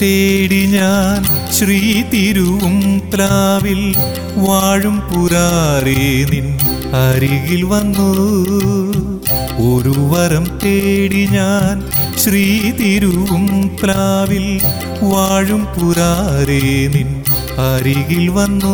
തേടി ഞാൻ ശ്രീ തിരുവും പ്ലാവിൽ വാഴും പുരാരേ നിൻ അരികിൽ വന്നു ഒരു വരം തേടി ഞാൻ ശ്രീ തിരുവും പ്ലാവിൽ വാഴും പുരാരേ നിൻ അരികിൽ വന്നു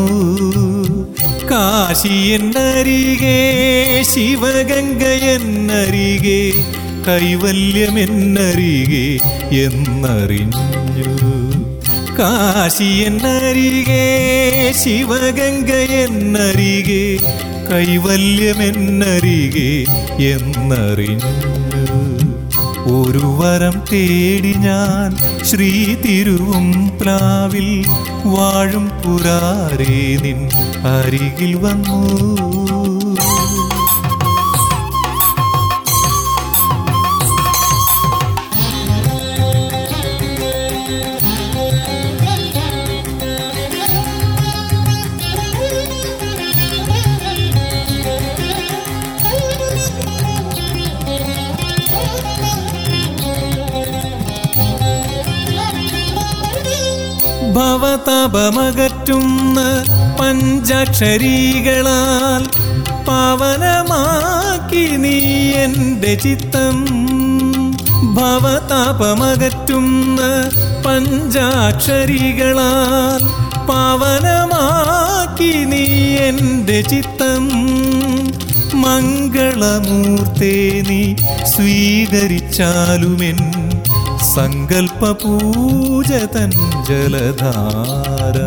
കാശി എന്നരികെ ശിവഗംഗ എന്നരികെ കൈവല്യമെന്നരികെ എന്നറിഞ്ഞു കാശി എന്നരികെ ശിവഗംഗ എന്നരികെ കൈവല്യമെന്നരികെ എന്നറിഞ്ഞു ഒരു വരം തേടി ഞാൻ ശ്രീ തിരുവും പ്ലാവിൽ വാഴും പുരാരേ നിൻ അരികിൽ വന്നു ഭവതപമകറ്റുന്ന പഞ്ചാക്ഷരികളാൽ പാവനമാക്കി നീ എൻ്റെ ചിത്തം ഭവതാപമകറ്റുന്ന പഞ്ചാക്ഷരികളാൽ പാവനമാക്കി നീ എൻ്റെ ചിത്തം മംഗളമൂർത്തേ നീ സ്വീകരിച്ചാലുമെൻ സങ്കൽപ്പ പൂജ തൻ ജലധാര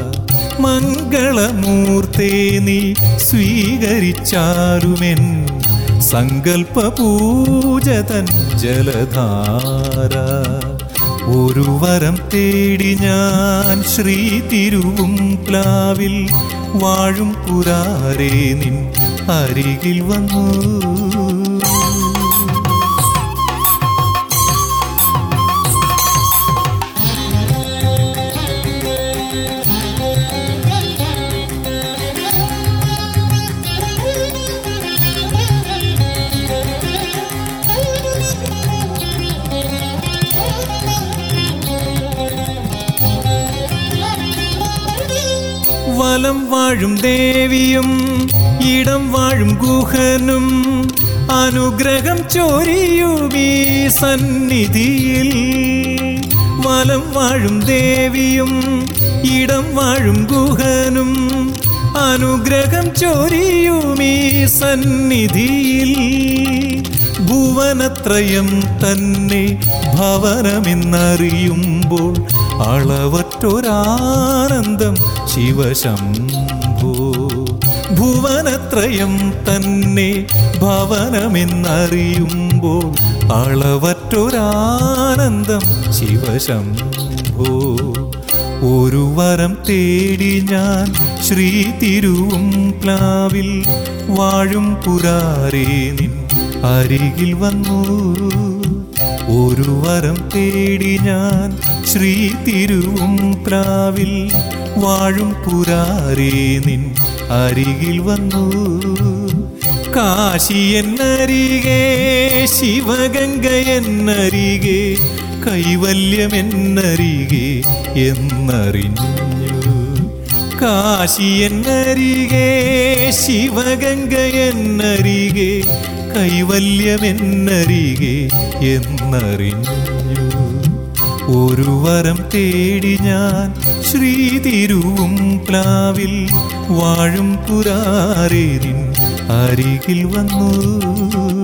മംഗളമൂർത്തേ നീ സ്വീകരിച്ചാലുമെൻ സങ്കൽപ്പ പൂജ തൻ ജലധാര ഒരു വരം തേടി ഞാൻ ശ്രീ തിരുവും പ്ലാവിൽ വാഴും പുരാരേ നിൻ അരികിൽ വന്നു വലം വാഴും ദേവിയും ഇടം വാഴും ഗുഹനും അനുഗ്രഹം ചൊരിയുമീ സന്നിധിയിൽ വലം വാഴും ദേവിയും ഇടം വാഴും ഗുഹനും അനുഗ്രഹം ചൊരിയുമീ സന്നിധിയിൽ ഭുവനത്രയം തന്നെ ഭവനമെന്നറിയുമ്പോൾ അളവറ്റൊരാനന്ദം ശിവശംഭോ ഭുവനത്രയം തന്നെ ഭവനമെന്നറിയുമ്പോൾ അളവറ്റൊരാനന്ദം ശിവശംഭോ ഒരു വരം തേടി ഞാൻ ശ്രീ തിരുവും പ്ലാവിൽ വാഴും പുരാരേ നിൻ അരികിൽ വന്നു ഒരു വരം തേടി ഞാൻ ശ്രീ തിരുവും പ്ലാവിൽ വാഴും പുരാരേ നിൻ അരികിൽ വന്നു കാശി എന്നരികെ ശിവഗംഗ എന്നരികെ കൈവല്യമെന്നരികെ എന്നറിഞ്ഞു കാശി എന്നരികെ ശിവഗംഗ എന്നരികെ കൈവല്യമെന്നരികെ എന്നറിഞ്ഞു ഒരു വരം തേടി ഞാൻ ശ്രീ തിരുവും പ്ലാവിൽ വാഴും പുരാരേ നിൻ അരികിൽ വന്നു